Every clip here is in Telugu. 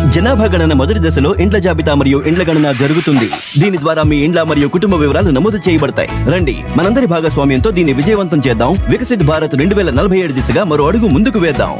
జనాభా గణన మొదటి దశలో ఇండ్ల జాబితా మరియు ఇండ్ల గణన జరుగుతుంది దీని ద్వారా మీ ఇండ్ల మరియు కుటుంబ వివరాలు నమోదు చేయబడతాయి రండి మనందరి భాగస్వామ్యంతో దీన్ని విజయవంతం చేద్దాం వికసిత్ భారత్ రెండు వేల నలభై ఏడు దిశగా మరో అడుగు ముందుకు వేద్దాం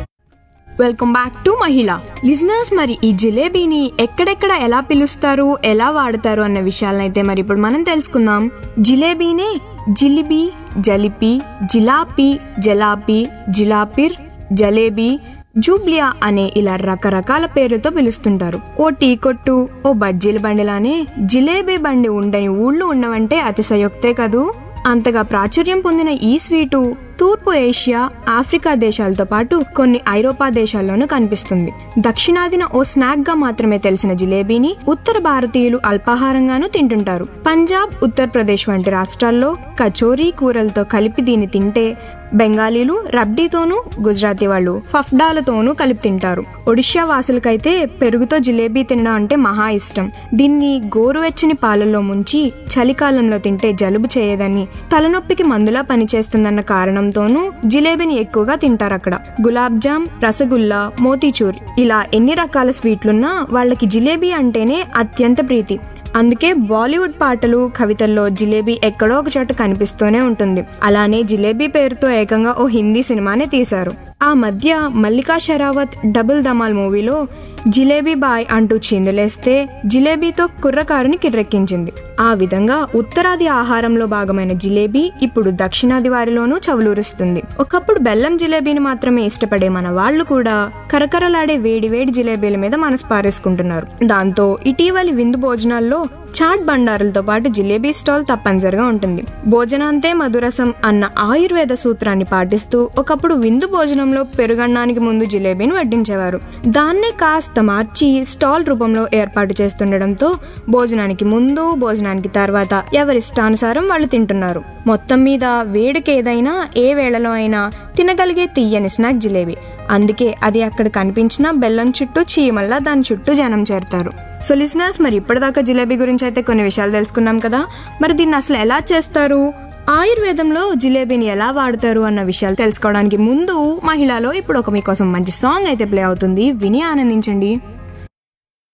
welcome back to Mahila listeners మరి ఈ జిలేబీని ఎక్కడెక్కడ ఎలా పిలుస్తారు ఎలా వాడతారు అన్న విషయాలనైతే మరి ఇప్పుడు మనం తెలుసుకుందాం జిలేబీనే జిలిబీ జలిపి జిలాపీ జలాపీ జిలాపిర్ జలేబీ జూబ్లియా అనే ఇలా రకరకాల పేరుతో పిలుస్తుంటారు ఓ టీ కొట్టు ఓ బజ్జీల బండిలానే జిలేబీ బండి ఉండని ఊళ్ళు ఉన్నవంటే అతిశయోక్తే కదూ అంతగా ప్రాచుర్యం పొందిన ఈ స్వీటు తూర్పు ఏషియా ఆఫ్రికా దేశాలతో పాటు కొన్ని ఐరోపా దేశాల్లోనూ కనిపిస్తుంది దక్షిణాదిన ఓ స్నాక్ గా మాత్రమే తెలిసిన జిలేబీని ఉత్తర భారతీయులు అల్పాహారంగానూ తింటుంటారు పంజాబ్ ఉత్తరప్రదేశ్ వంటి రాష్ట్రాల్లో కచోరీ కూరలతో కలిపి దీన్ని తింటే బెంగాలీలు రబ్డీతోనూ గుజరాతీ వాళ్ళు ఫఫ్డాలతోనూ కలిపి తింటారు ఒడిషా వాసులకైతే పెరుగుతో జిలేబీ తినడం అంటే మహా ఇష్టం దీన్ని గోరువెచ్చని పాలల్లో ముంచి చలికాలంలో తింటే జలుబు చేయదని తలనొప్పికి మందులా పనిచేస్తుందన్న కారణంతోనూ జిలేబీని ఎక్కువగా తింటారు అక్కడ గులాబ్ జామ్ రసగుల్లా మోతీచూర్ ఇలా ఎన్ని రకాల స్వీట్లున్నా వాళ్ళకి జిలేబీ అంటేనే అత్యంత ప్రీతి అందుకే బాలీవుడ్ పాటలు కవితల్లో జిలేబీ ఎక్కడో ఒక చోట కనిపిస్తూనే ఉంటుంది అలానే జిలేబీ పేరుతో ఏకంగా ఓ హిందీ సినిమానే తీశారు ఆ మధ్య మల్లికా షరావత్ డబుల్ ధమాల్ మూవీలో జిలేబీ బాయ్ అంటూ చిందులేస్తే జిలేబీతో కుర్రకారుని కిర్రెక్కించింది ఆ విధంగా ఉత్తరాది ఆహారంలో భాగమైన జిలేబీ ఇప్పుడు దక్షిణాది వారిలోనూ చవులూరుస్తుంది ఒకప్పుడు బెల్లం జిలేబీని మాత్రమే ఇష్టపడే మన వాళ్ళు కూడా కరకరలాడే వేడి వేడి జిలేబీల మీద మనసు పారేసుకుంటున్నారు దాంతో ఇటీవలి విందు భోజనాల్లో చాట్ బండారులతో పాటు జిలేబీ స్టాల్ తప్పనిసరిగా ఉంటుంది భోజనాంతే మధురసం అన్న ఆయుర్వేద సూత్రాన్ని పాటిస్తూ ఒకప్పుడు విందు భోజనంలో పెరుగన్నానికి ముందు జిలేబీని వడ్డించేవారు దాన్నే కాస్త మార్చి స్టాల్ రూపంలో ఏర్పాటు చేస్తుండడంతో భోజనానికి ముందు భోజనానికి తర్వాత ఎవరిష్టానుసారం వాళ్ళు తింటున్నారు మొత్తం మీద వేడికి ఏదైనా ఏ వేళలో అయినా తినగలిగే తీయని స్నాక్ జిలేబీ అందుకే అది అక్కడ కనిపించిన బెల్లం చుట్టూ చీమల్లా దాని చుట్టూ జనం చేరుతారు సో లిసినర్స్ మరి ఇప్పటిదాకా జిలేబీ గురించి అయితే కొన్ని విషయాలు తెలుసుకున్నాం కదా మరి దీన్ని అసలు ఎలా చేస్తారు ఆయుర్వేదంలో జిలేబీని ఎలా వాడతారు అన్న విషయాలు తెలుసుకోవడానికి ముందు మహిళలో ఇప్పుడు ఒక మీకోసం మంచి సాంగ్ అయితే ప్లే అవుతుంది విని ఆనందించండి